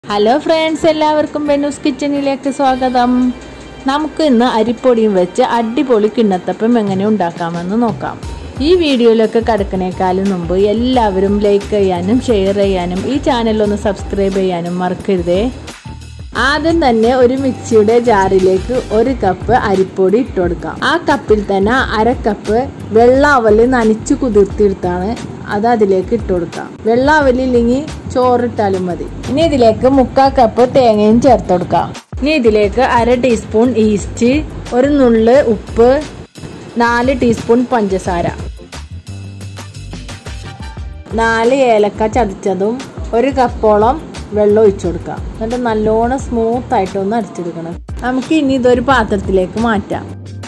hello friends എല്ലാവർക്കും ബെനൂസ് കിച്ചണിലേക്ക് സ്വാഗതം നമുക്ക് ഇന്ന് അരിപ്പൊടിയും വെച്ച് അടിപൊളി കിണ്ണത്തപ്പം എങ്ങനെ ഉണ്ടാക്കാമെന്ന് നോക്കാം ഈ വീഡിയോയിലൊക്കെ കടക്കണേക്കാളും മുമ്പ് എല്ലാവരും ലൈക്ക് ചെയ്യാനും ഷെയർ ചെയ്യാനും ഈ ചാനൽ ഒന്ന് സബ്സ്ക്രൈബ് ചെയ്യാനും മറക്കരുതേ ആദ്യം തന്നെ ഒരു മിക്സിയുടെ ജാറിലേക്ക് ഒരു കപ്പ് അരിപ്പൊടി ഇട്ട് കൊടുക്കാം ആ കപ്പിൽ തന്നെ അര കപ്പ് വെള്ളാവല് നനച്ച് കുതിർത്തിയെടുത്താണ് അത് അതിലേക്ക് ഇട്ട് കൊടുക്കാം വെള്ളാവലില്ലെങ്കിൽ ചോറിട്ടാലും മതി ഇനി ഇതിലേക്ക് മുക്കാൽ കപ്പ് തേങ്ങയും ചേർത്ത് കൊടുക്കാം ഇനി ഇതിലേക്ക് അര ടീസ്പൂൺ ഈസ്റ്റ് ഒരു നുള്ള് ഉപ്പ് നാല് ടീസ്പൂൺ പഞ്ചസാര നാല് ഏലക്ക ചതച്ചതും ഒരു കപ്പോളം വെള്ളം ഒഴിച്ചു കൊടുക്കാം എന്നിട്ട് നല്ലോണം സ്മൂത്ത് ആയിട്ടൊന്ന് അടിച്ചെടുക്കണം നമുക്ക് ഇനി ഇതൊരു പാത്രത്തിലേക്ക് മാറ്റാം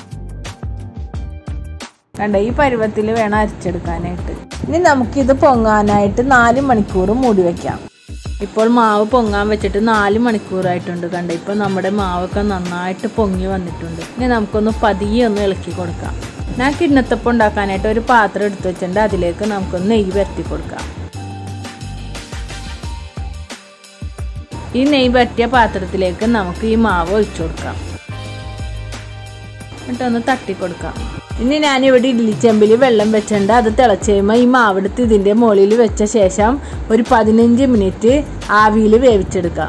കണ്ട ഈ പരുവത്തിൽ വേണം അരച്ചെടുക്കാനായിട്ട് ഇനി നമുക്കിത് പൊങ്ങാനായിട്ട് നാല് മണിക്കൂർ മൂടി വെക്കാം ഇപ്പോൾ മാവ് പൊങ്ങാൻ വെച്ചിട്ട് നാല് മണിക്കൂറായിട്ടുണ്ട് കണ്ട ഇപ്പോൾ നമ്മുടെ മാവൊക്കെ നന്നായിട്ട് പൊങ്ങി വന്നിട്ടുണ്ട് ഇനി നമുക്കൊന്ന് പതിയെ ഒന്ന് ഇളക്കി കൊടുക്കാം ഞാൻ കിണ്ണത്തപ്പം ഉണ്ടാക്കാനായിട്ട് ഒരു പാത്രം എടുത്തു വെച്ചിട്ടുണ്ട് അതിലേക്ക് നമുക്കൊന്ന് നെയ്യ് വരട്ടി കൊടുക്കാം ഈ നെയ്യ് പറ്റിയ പാത്രത്തിലേക്ക് നമുക്ക് ഈ മാവ് ഒഴിച്ചു കൊടുക്കാം എന്നിട്ടൊന്ന് തട്ടി കൊടുക്കാം ഇനി ഞാനിവിടെ ഇഡ്ലിച്ചെമ്പിൽ വെള്ളം വെച്ചിട്ടുണ്ട് അത് തിളച്ച് കഴിയുമ്പോൾ ഈ മാവെടുത്ത് ഇതിൻ്റെ മുകളിൽ വെച്ച ശേഷം ഒരു പതിനഞ്ച് മിനിറ്റ് ആവിയിൽ വേവിച്ചെടുക്കാം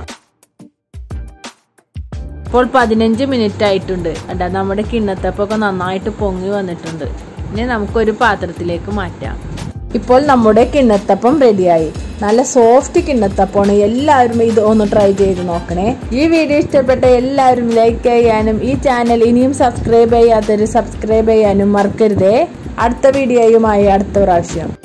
ഇപ്പോൾ പതിനഞ്ച് മിനിറ്റ് ആയിട്ടുണ്ട് കണ്ടാ നമ്മുടെ കിണ്ണത്തപ്പൊക്കെ നന്നായിട്ട് പൊങ്ങി വന്നിട്ടുണ്ട് ഇനി നമുക്കൊരു പാത്രത്തിലേക്ക് മാറ്റാം ഇപ്പോൾ നമ്മുടെ കിണ്ണത്തപ്പം റെഡിയായി നല്ല സോഫ്റ്റ് കിണ്ണത്തപ്പമാണ് എല്ലാവരും ഇത് ഒന്ന് ട്രൈ ചെയ്ത് നോക്കണേ ഈ വീഡിയോ ഇഷ്ടപ്പെട്ട എല്ലാവരും ലൈക്ക് ചെയ്യാനും ഈ ചാനൽ ഇനിയും സബ്സ്ക്രൈബ് ചെയ്യാത്തവർ സബ്സ്ക്രൈബ് ചെയ്യാനും മറക്കരുതേ അടുത്ത വീഡിയോയുമായി അടുത്ത പ്രാവശ്യം